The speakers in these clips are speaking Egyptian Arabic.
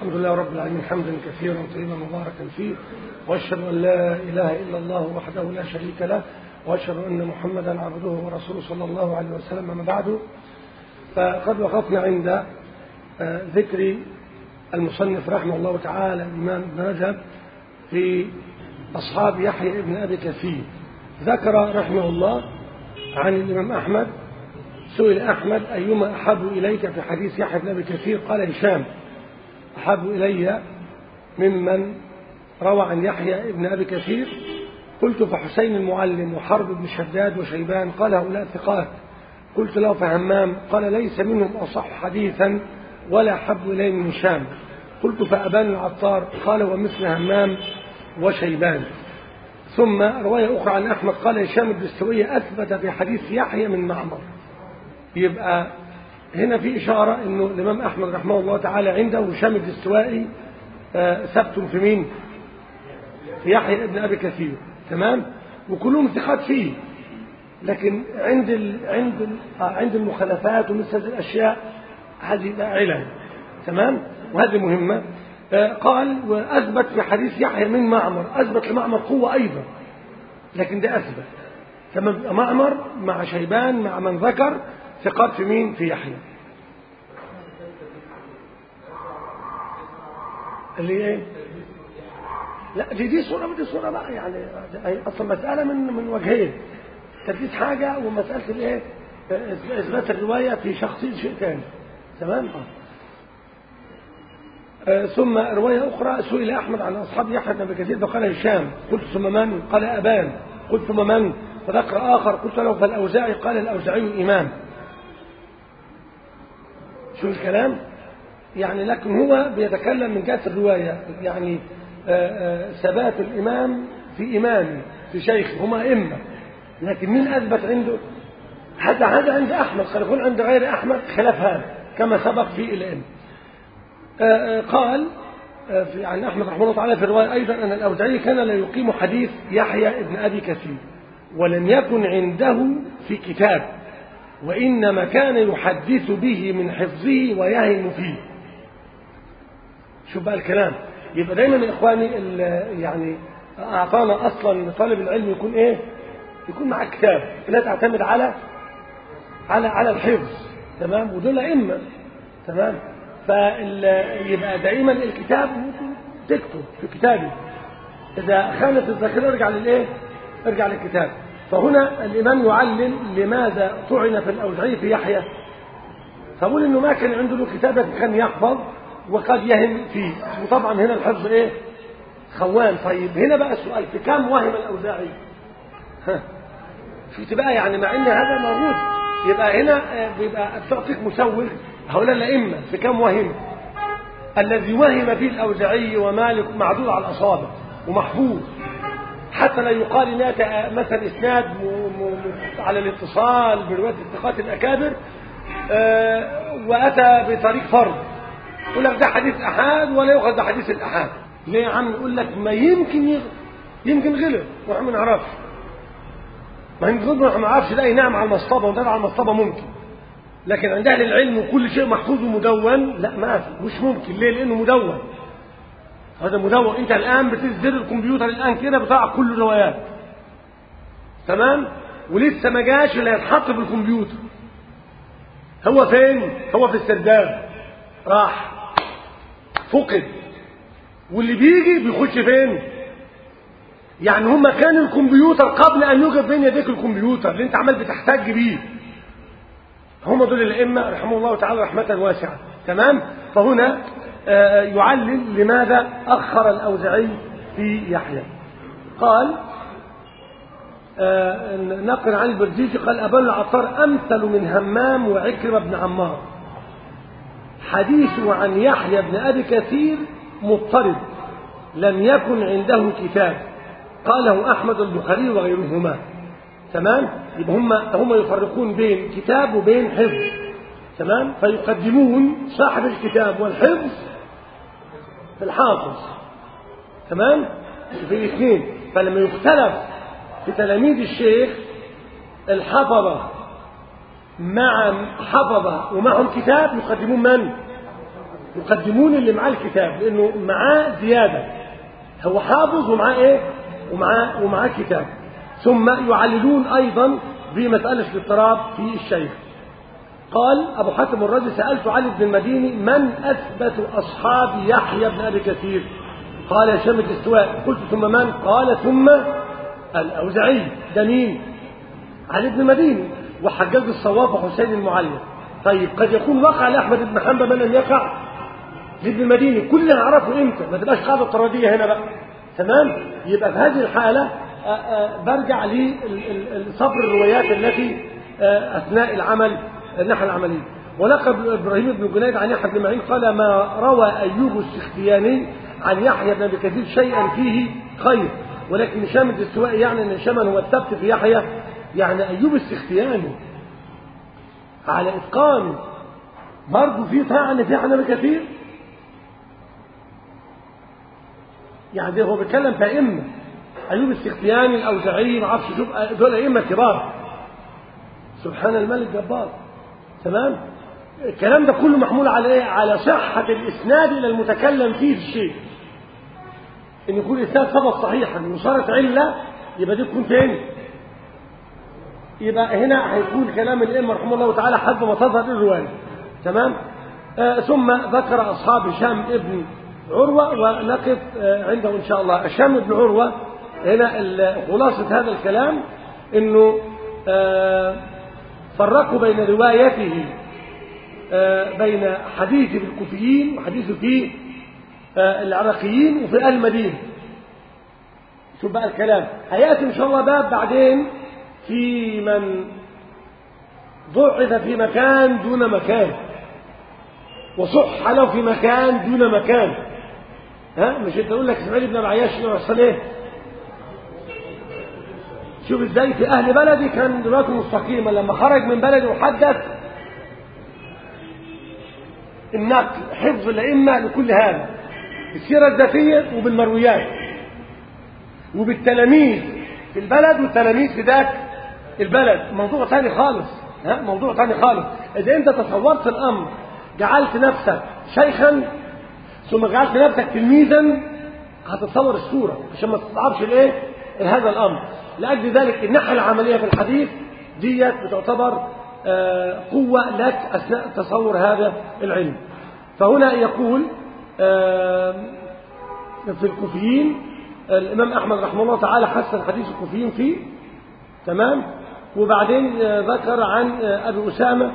الحمد لله رب العالمين حمدا كثيرا طيبا مباركا فيه واشهد ان لا اله الا الله وحده لا شريك له واشهد ان محمدا عبده ورسوله صلى الله عليه وسلم اما بعد فقد وقفنا عند ذكر المصنف رحمه الله تعالى الامام ابن رجب في اصحاب يحيى بن ابي كثير ذكر رحمه الله عن الامام احمد سئل احمد ايما احب اليك في حديث يحيى بن ابي كثير قال هشام أحب إلي ممن روى عن يحيى ابن أبي كثير قلت فحسين المعلم وحرب بن شداد وشيبان قال هؤلاء ثقات قلت له فهمام قال ليس منهم أصح حديثا ولا أحب إلي من هشام قلت فأبان العطار قال ومثل همام وشيبان ثم رواية أخرى عن أحمد قال هشام الدستوية أثبت في حديث يحيى من معمر يبقى هنا في إشارة أنه الإمام أحمد رحمه الله تعالى عنده هشام الدستوائي ثبت في مين؟ في يحيى ابن أبي كثير تمام؟ وكلهم ثقات فيه لكن عند ال عند ال عند المخالفات ومثل هذه الأشياء هذه علل تمام؟ وهذه مهمة قال وأثبت في حديث يحيى من معمر أثبت لمعمر قوة أيضا لكن ده أثبت تمام معمر مع شيبان مع من ذكر ثقات في مين في يحيى اللي ايه لا دي دي صوره ودي صوره بقى يعني اصلا مساله من من وجهين تدليس حاجه ومساله الايه اثبات الروايه في شخصيه شيء ثاني تمام آه. ثم رواية أخرى سئل أحمد عن أصحاب يحيى بن أبي كثير فقال هشام قلت ثم من؟ قال أبان قلت ثم من؟ فذكر آخر قلت له فالأوزاعي قال الأوزاعي إمام شو الكلام يعني لكن هو بيتكلم من جهة الرواية يعني آآ آآ ثبات الإمام في إمامه في شيخه هما أئمة لكن مين أثبت عنده هذا هذا عند أحمد قد يكون عند غير أحمد خلاف هذا كما سبق في الأئمة قال في عن أحمد رحمه الله تعالى في الرواية أيضا أن الأوزاعي كان لا يقيم حديث يحيى ابن أبي كثير ولم يكن عنده في كتاب وإنما كان يحدث به من حفظه ويهم فيه شوف بقى الكلام يبقى دايما يا إخواني يعني أعطانا أصلا طالب العلم يكون إيه يكون مع كتاب لا تعتمد على على على الحفظ تمام ودول أئمة تمام فيبقى دائما الكتاب تكتب في كتابه إذا خانت الذاكرة ارجع للإيه ارجع للكتاب فهنا الإمام يعلم لماذا طعن في الأوزعي في يحيى فقول إنه ما كان عنده له كتابة كان يحفظ وقد يهم فيه وطبعا هنا الحفظ إيه خوان طيب هنا بقى السؤال في كم وهم الأوزاعي ها شفت بقى يعني مع إن هذا موجود يبقى هنا بيبقى بتعطيك مسوغ هؤلاء الأئمة في كم وهم الذي وهم فيه الأوزاعي ومالك معدود على الأصابع ومحفوظ حتى لا يقال ان مثلا اسناد على الاتصال بروايه الثقات الاكابر واتى بطريق فرض يقول لك ده حديث احاد ولا يؤخذ ده حديث الاحاد ليه يا عم يقول لك ما يمكن يغلط يمكن غلط واحنا ما نعرفش ما يمكن غلط ما نعرفش ده نعم على المصطبه وده على المصطبه ممكن لكن عند اهل العلم وكل شيء محفوظ ومدون لا ما في مش ممكن ليه لانه مدون هذا مدون انت الان بتزر الكمبيوتر الان كده بتاع كل الروايات تمام ولسه ما جاش اللي هيتحط في الكمبيوتر هو فين هو في السرداب راح فقد واللي بيجي بيخش فين يعني هم كان الكمبيوتر قبل ان يوجد بين يديك الكمبيوتر اللي انت عمال بتحتاج بيه هم دول الائمه رحمه الله تعالى رحمه واسعه تمام فهنا يعلل لماذا أخر الأوزعي في يحيى قال نقل عن البرزيجي قال أبان العطار أمثل من همام وعكرمة بن عمار حديثه عن يحيى بن أبي كثير مضطرب لم يكن عنده كتاب قاله أحمد البخاري وغيرهما تمام يبقى هم هم يفرقون بين كتاب وبين حفظ تمام فيقدمون صاحب الكتاب والحفظ الحافظ تمام في الاثنين فلما يختلف في تلاميذ الشيخ الحفظة مع حفظة ومعهم كتاب يقدمون من يقدمون اللي معاه الكتاب لانه معاه زياده هو حافظ ومعاه ايه ومعاه ومعاه كتاب ثم يعللون ايضا بمساله الاضطراب في الشيخ قال ابو حاتم الرازي سالت علي بن المديني من اثبت اصحاب يحيى بن ابي كثير قال هشام الاستواء قلت ثم من قال ثم الاوزعي ده مين علي بن المديني وحجاج الصواب وحسين المعلم طيب قد يكون وقع لاحمد بن حنبل ما لم يقع لابن المديني كل اللي نعرفه امتى ما تبقاش قاعده طرديه هنا بقى تمام يبقى في هذه الحاله آآ آآ برجع لصبر الروايات التي اثناء العمل الناحيه العمليه ونقل ابراهيم بن جنيد عن يحيى بن معين قال ما روى ايوب السختياني عن يحيى بن ابي كثير شيئا فيه خير ولكن هشام الاستوائي يعني ان هشام هو الثبت في يحيى يعني ايوب السختياني على اتقان برضه في طعن في يحيى بن كثير يعني ده هو بيتكلم في ائمه ايوب السختياني الاوزاعي ما اعرفش شوف دول ائمه كبار سبحان الملك جبار تمام الكلام ده كله محمول على ايه على صحه الاسناد الى المتكلم فيه في الشيء ان يكون الاسناد ثبت صحيحا وصارت عله يبقى دي تكون فين يبقى هنا هيكون كلام الائمه رحمه الله تعالى حسب ما تظهر الروايه تمام آه ثم ذكر اصحاب هشام ابن عروه ونقف آه عنده ان شاء الله هشام بن عروه هنا خلاصه هذا الكلام انه آه فرقوا بين روايته بين حديث في الكوفيين وحديث في العراقيين وفي اهل المدينه شوف بقى الكلام هياتي ان شاء الله باب بعدين في من ضعف في مكان دون مكان وصح له في مكان دون مكان ها مش انت تقول لك اسماعيل بن عياش يحصل ايه شوف ازاي في اهل بلدي كان دلوقتي مستقيما لما خرج من بلدي وحدث النقل حفظ الائمه لكل هذا بالسيره الذاتيه وبالمرويات وبالتلاميذ في البلد والتلاميذ في ذاك البلد موضوع ثاني خالص ها موضوع ثاني خالص اذا انت تصورت الامر جعلت نفسك شيخا ثم جعلت نفسك تلميذا هتتصور الصوره عشان ما تتصعبش الايه هذا الامر لاجل ذلك الناحيه العمليه في الحديث ديت بتعتبر قوه لك اثناء تصور هذا العلم فهنا يقول في الكوفيين الامام احمد رحمه الله تعالى حسن حديث الكوفيين فيه تمام وبعدين ذكر عن ابي اسامه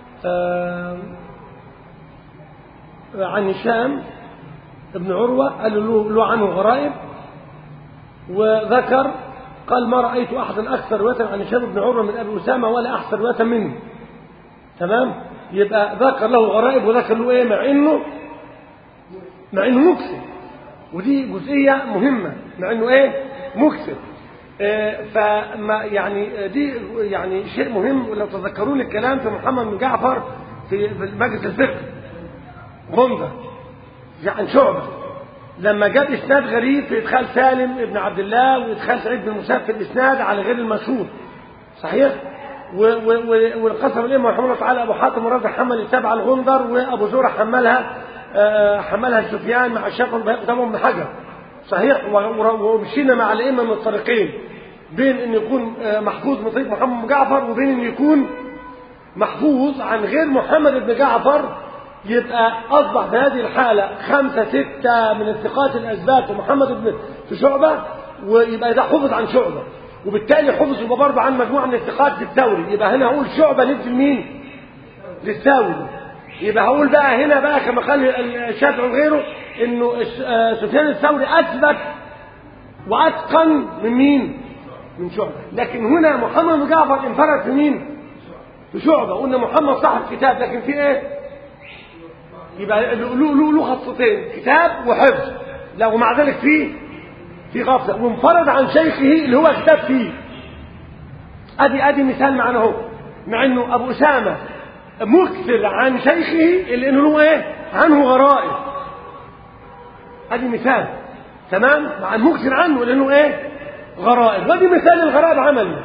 عن هشام ابن عروه قال له, له عنه غرائب وذكر قال ما رأيت أحدا أكثر رواية عن هشام بن عروة من أبي أسامة ولا أحسن رواية منه تمام يبقى ذكر له غرائب وذكر له إيه مع إنه مع إنه مكسب ودي جزئية مهمة مع إنه إيه مكسب إيه فما يعني دي يعني شيء مهم ولو تذكرون الكلام في محمد بن جعفر في مجلس الفقه غندة عن شعبة لما جاب اسناد غريب في ادخال سالم ابن عبد الله وادخال سعيد بن المسيب في الاسناد على غير المشهور صحيح والقسم الامام رحمه الله تعالى ابو حاتم الرازي حمل السبعه الغندر وابو زوره حملها حملها سفيان مع الشيخ كتابهم بن حجر صحيح ومشينا مع الائمه من الطريقين بين ان يكون محفوظ من طريق محمد بن جعفر وبين ان يكون محفوظ عن غير محمد بن جعفر يبقى أصبح في هذه الحالة خمسة ستة من الثقات الأثبات ومحمد بن في شعبة ويبقى ده حفظ عن شعبة وبالتالي حفظ يبقى برضه عن مجموعة من الثقات في الثوري يبقى هنا هقول شعبة ندي لمين؟ للثوري يبقى هقول بقى هنا بقى كما قال الشافعي وغيره انه سفيان الثوري اثبت واتقن من مين؟ من شعبة لكن هنا محمد بن جعفر انفرد في مين؟ في شعبة قلنا محمد صاحب كتاب لكن في ايه؟ يبقى له له له خطتين كتاب وحفظ لا ومع ذلك فيه في غفله وانفرد عن شيخه اللي هو كتاب فيه ادي ادي مثال معنا اهو مع انه ابو اسامه مكثر عن شيخه اللي انه له ايه عنه غرائب ادي مثال تمام مع مكثر عنه لانه ايه غرائب ودي مثال الغرائب عملي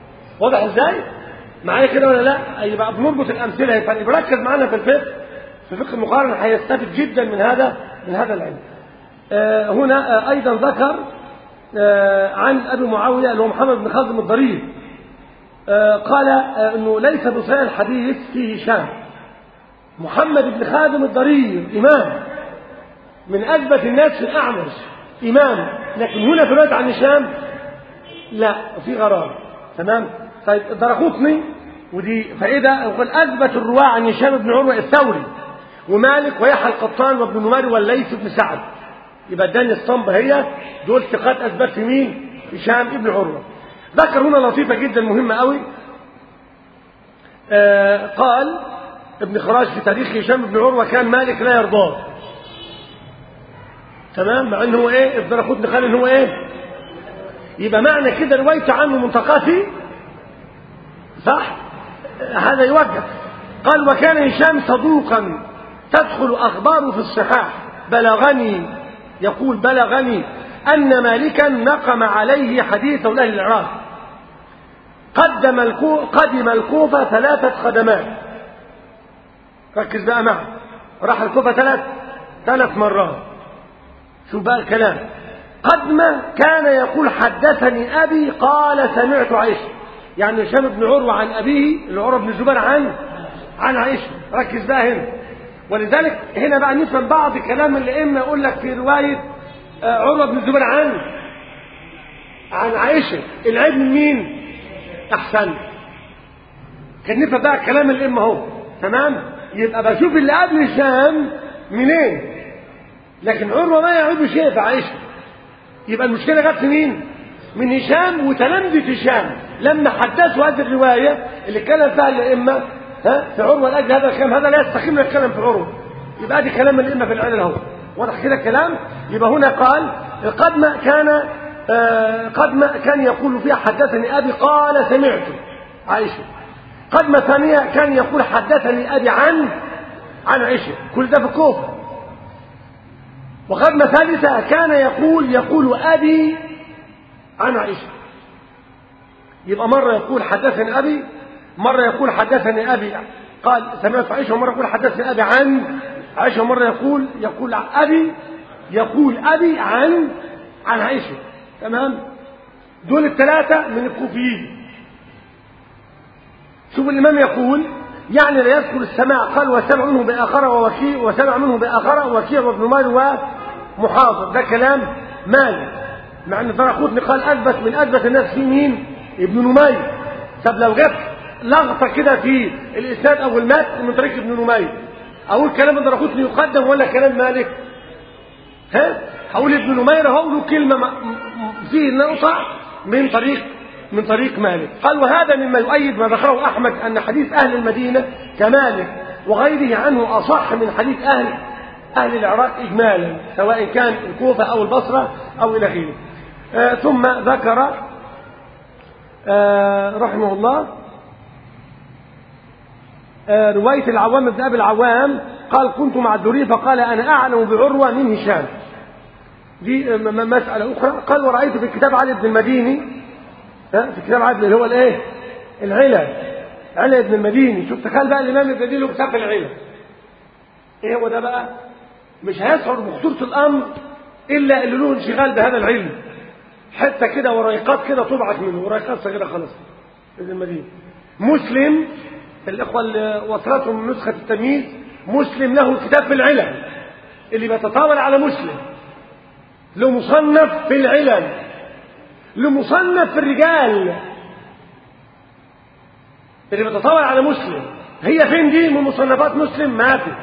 واضح ازاي معايا كده ولا لا يبقى بنربط الامثله يبقى بركز معانا في الفقه في في فقه المقارنة هيستفيد جدا من هذا من هذا العلم آه هنا آه أيضا ذكر آه عن أبي معاوية اللي هو محمد بن خازم الضرير آه قال آه أنه ليس بصحيح الحديث فيه هشام محمد بن خازم الضرير إمام من أثبت الناس في الأعمش إمام لكن هنا في الرواية عن هشام لا في غرار تمام طيب درقوطني ودي فإذا وقد أثبت الرواة عن هشام بن عروة الثوري ومالك ويحيى القطان وابن نمير والليث بن سعد يبقى اداني الصنبة هي دول ثقات أثبت في مين؟ هشام بن عروة ذكر هنا لطيفة جدا مهمة قوي آه قال ابن خراج في تاريخ هشام بن عروة كان مالك لا يرضاه تمام مع انه ايه الدرقوطني قال ان هو ايه يبقى معنى كده روايته عنه منتقاتي صح هذا يوجه قال وكان هشام صدوقا تدخل أخباره في الصحاح بلغني يقول بلغني أن مالكا نقم عليه حديث أهل العراق قدم الكو قدم الكوفة ثلاثة خدمات ركز بقى معي راح الكوفة ثلاث ثلاث مرات شو بقى الكلام قدم كان يقول حدثني أبي قال سمعت عائشة يعني هشام بن عروة عن أبيه اللي عروة بن الزبير عن عن عائشة ركز بقى هنا ولذلك هنا بقى نفهم بعض كلام الأئمة يقول لك في رواية عروة بن الزبير عن عن عائشة العيب من مين؟ أحسن كان نفهم بقى كلام الأئمة اهو تمام؟ يبقى بشوف اللي قبل هشام منين؟ لكن عروة ما يعود شيء في عائشة يبقى المشكلة جت في مين؟ من هشام وتلامذة هشام لما حدثوا هذه الرواية اللي اتكلم فيها الأئمة ها في عروة لأجل هذا الكلام هذا لا يستقيم الكلام في عروة يبقى دي كلام الأئمة في العلل اهو واضح كده الكلام يبقى هنا قال قد كان آه قد كان يقول فيها حدثني أبي قال سمعت عائشة قدمة ثانية كان يقول حدثني أبي عن عن عائشة كل ده في الكوفة وقدمة ثالثة كان يقول يقول أبي عن عائشة يبقى مرة يقول حدثني أبي مرة يقول حدثني أبي قال سمعت عائشة ومرة يقول حدثني أبي عن عائشة ومرة يقول يقول أبي يقول أبي عن عن عائشة تمام دول الثلاثة من الكوفيين شوف الإمام يقول يعني لا يذكر السماع قال وسمع منه بآخر ووكيع وسمع منه بآخر وكيع وابن مال ومحافظ ده كلام مالك مع ان طرقوتني قال اثبت من اثبت الناس في مين؟ ابن نمير طب لو جت لغطه كده في الاسناد او المتن من طريق ابن نمير اقول كلام طرقوتني يقدم ولا كلام مالك؟ ها؟ هقول ابن نمير هو له كلمه فيه نقطه من طريق من طريق مالك قال وهذا مما يؤيد ما ذكره احمد ان حديث اهل المدينه كمالك وغيره عنه اصح من حديث اهل أهل العراق إجمالا سواء كان الكوفة أو البصرة أو إلى غيره آه ثم ذكر آه رحمه الله آه رواية العوام بن أبي العوام قال كنت مع الدري فقال أنا أعلم بعروة من هشام دي مسألة أخرى قال ورأيت في كتاب علي بن المديني في كتاب علي اللي هو الإيه العلل علي بن المديني شوف تخيل بقى الإمام ابن له كتاب العلل إيه هو ده بقى مش هيشعر بخطورة الأمر إلا اللي له انشغال بهذا العلم حتى كده وريقات كده طبعت منه وريقات صغيرة خلاص ابن المدينة مسلم الإخوة اللي وصلتهم نسخة التمييز مسلم له كتاب في العلل اللي بيتطاول على مسلم له مصنف في العلل له مصنف في الرجال اللي بيتطاول على مسلم هي فين دي من مصنفات مسلم ما في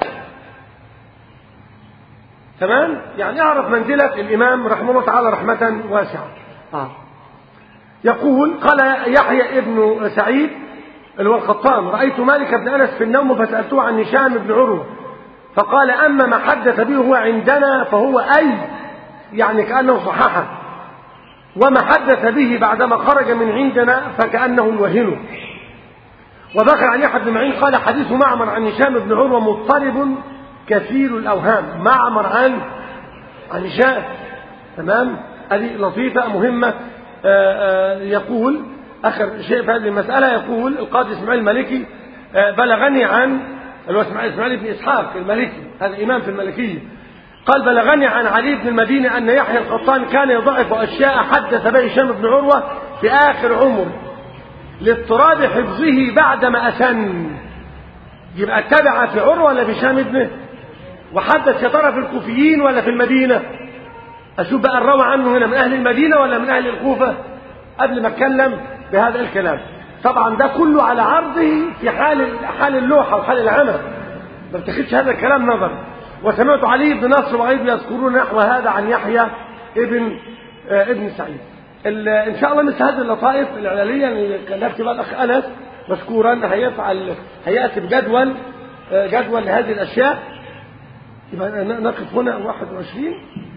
تمام يعني اعرف منزلة الإمام رحمه الله تعالى رحمة واسعة آه. يقول قال يحيى ابن سعيد اللي هو القطان رأيت مالك بن أنس في النوم فسألته عن هشام بن عروة فقال أما ما حدث به هو عندنا فهو أي يعني كأنه صححه وما حدث به بعدما خرج من عندنا فكأنه يوهنه وذكر عن يحيى بن معين قال حديث معمر عن هشام بن عروة مضطرب كثير الأوهام معمر عن عن هشام تمام هذه لطيفة مهمة آآ آآ يقول آخر شيء في هذه المسألة يقول القاضي إسماعيل المالكي بلغني عن اللي هو اسماعيل اسماعيل بن اسحاق المالكي هذا امام في المالكيه قال بلغني عن علي بن المديني ان يحيى القطان كان يضعف اشياء حدث به هشام بن عروه في اخر عمره لاضطراب حفظه بعدما اسن يبقى اتبع في عروه ولا في هشام ابنه وحدث يا ترى في الكوفيين ولا في المدينه اشوف بقى الروى عنه هنا من اهل المدينه ولا من اهل الكوفه قبل ما اتكلم بهذا الكلام طبعا ده كله على عرضه في حال حال اللوحه وحال العمل ما بتاخدش هذا الكلام نظر وسمعت علي بن نصر وغيره يذكرون نحو هذا عن يحيى ابن آه ابن سعيد ان شاء الله مثل هذه اللطائف الاعلانيه اللي كلفت بقى الاخ انس مشكورا هيفعل هياتي بجدول آه جدول لهذه الاشياء يبقى نقف هنا 21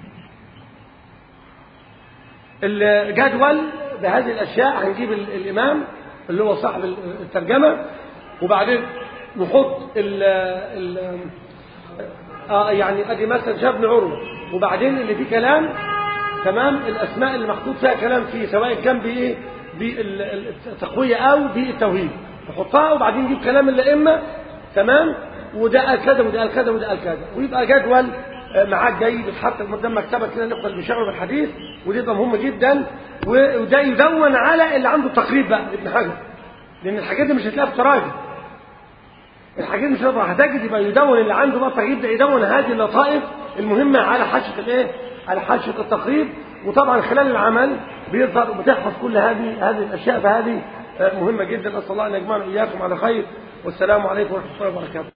الجدول بهذه الاشياء هنجيب الامام اللي هو صاحب الترجمه وبعدين نحط ال ال آه يعني ادي مثلا شاب بن عروه وبعدين اللي فيه كلام تمام الاسماء اللي محطوط فيها كلام فيه سواء كان بايه بالتقويه او بالتوحيد نحطها وبعدين نجيب كلام الائمه تمام وده قال كذا وده قال كذا وده قال كذا ويبقى جدول معاك جاي بيتحط قدام مكتبه كده الاخوه اللي بيشتغلوا بالحديث ودي ده مهم جدا وده يدون على اللي عنده تقريب بقى ابن حجر لان الحاجات دي مش هتلاقيها في تراجم الحاجات مش هتقدر هتجد يبقى يدون اللي عنده بقى تقريب ده يدون هذه اللطائف المهمه على حاشيه الايه؟ على حاشيه التقريب وطبعا خلال العمل بيظهر وبتحفظ كل هذه هذه الاشياء فهذه مهمه جدا اسال الله ان يجمعنا واياكم على خير والسلام عليكم ورحمه الله وبركاته